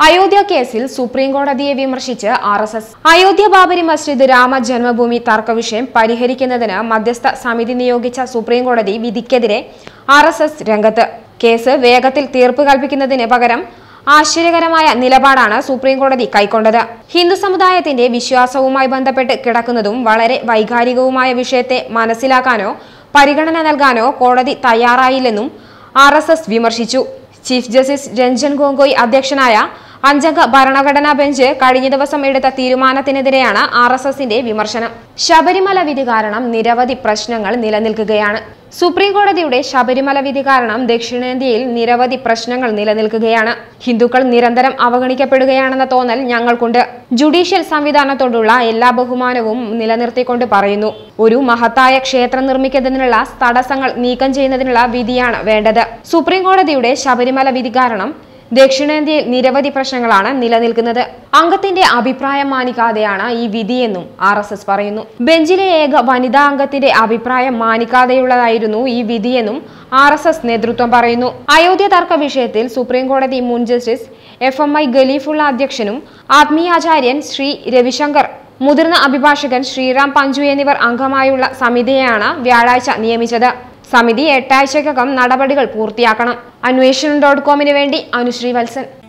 അയോധ്യ കേസിൽ സുപ്രീം കോടതിയെ വിമർശിച്ച് R S S Ayodhya Babri Masjid Rama Janmabhoomi തർക്ക വിഷയം പരിഹരിക്കുന്നതിന് മധ്യസ്ഥ സമിതി നിയോഗിച്ച സുപ്രീം കോടതി വിധിക്കെതിരെ ആർ എസ് എസ് രംഗത്ത് കേസ് വേഗത്തിൽ തീർപ്പ് കൽപ്പിക്കുന്നതിന് പകരം ആശ്ചര്യകരമായ നിലപാടാണ് സുപ്രീം കോടതി കൈക്കൊണ്ടത് ഹിന്ദു സമുദായത്തിന്റെ വിശ്വാസവുമായി ബന്ധപ്പെട്ട് കിടക്കുന്നതും വളരെ വൈകാരികവുമായ വിഷയത്തെ മനസ്സിലാക്കാനോ പരിഗണന നൽകാനോ കോടതി തയ്യാറായില്ലെന്നും ആർ വിമർശിച്ചു ചീഫ് ജസ്റ്റിസ് രഞ്ജൻ ഗൊഗോയ് അധ്യക്ഷനായ അഞ്ചംഗ ഭരണഘടനാ ബെഞ്ച് കഴിഞ്ഞ ദിവസം എടുത്ത തീരുമാനത്തിനെതിരെയാണ് ആർ എസ് എസിന്റെ വിമർശനം ശബരിമല വിധി കാരണം നിരവധി പ്രശ്നങ്ങൾ നിലനിൽക്കുകയാണ് സുപ്രീം കോടതിയുടെ ശബരിമല വിധി കാരണം ദക്ഷിണേന്ത്യയിൽ നിരവധി പ്രശ്നങ്ങൾ നിലനിൽക്കുകയാണ് ഹിന്ദുക്കൾ നിരന്തരം അവഗണിക്കപ്പെടുകയാണെന്ന തോന്നൽ ഞങ്ങൾക്കുണ്ട് ജുഡീഷ്യൽ സംവിധാനത്തോടുള്ള എല്ലാ ബഹുമാനവും നിലനിർത്തിക്കൊണ്ട് പറയുന്നു ഒരു മഹത്തായ ക്ഷേത്രം നിർമ്മിക്കുന്നതിനുള്ള തടസ്സങ്ങൾ നീക്കം ചെയ്യുന്നതിനുള്ള വിധിയാണ് വേണ്ടത് സുപ്രീം കോടതിയുടെ ശബരിമല വിധി കാരണം ദക്ഷിണേന്ത്യയിൽ നിരവധി പ്രശ്നങ്ങളാണ് നിലനിൽക്കുന്നത് അംഗത്തിന്റെ അഭിപ്രായം മാനിക്കാതെയാണ് ഈ വിധിയെന്നും ആർ എസ് എസ് പറയുന്നു ബെഞ്ചിലെ ഏക വനിതാ അംഗത്തിന്റെ അഭിപ്രായം മാനിക്കാതെയുള്ളതായിരുന്നു ഈ വിധിയെന്നും ആർ എസ് എസ് നേതൃത്വം പറയുന്നു അയോധ്യ തർക്ക വിഷയത്തിൽ സുപ്രീം കോടതി മുൻ justice F M I Khalifulla അധ്യക്ഷനും ആത്മീയാചാര്യൻ ശ്രീ രവിശങ്കർ മുതിർന്ന അഭിഭാഷകൻ ശ്രീറാം പഞ്ചു എന്നിവർ അംഗമായുള്ള സമിതിയെയാണ് വ്യാഴാഴ്ച നിയമിച്ചത് സമിതി എട്ടാഴ്ചക്കകം നടപടികൾ പൂർത്തിയാക്കണം അന്വേഷണം ഡോട്ട് കോമിന് വേണ്ടി അനുശ്രീ വത്സൻ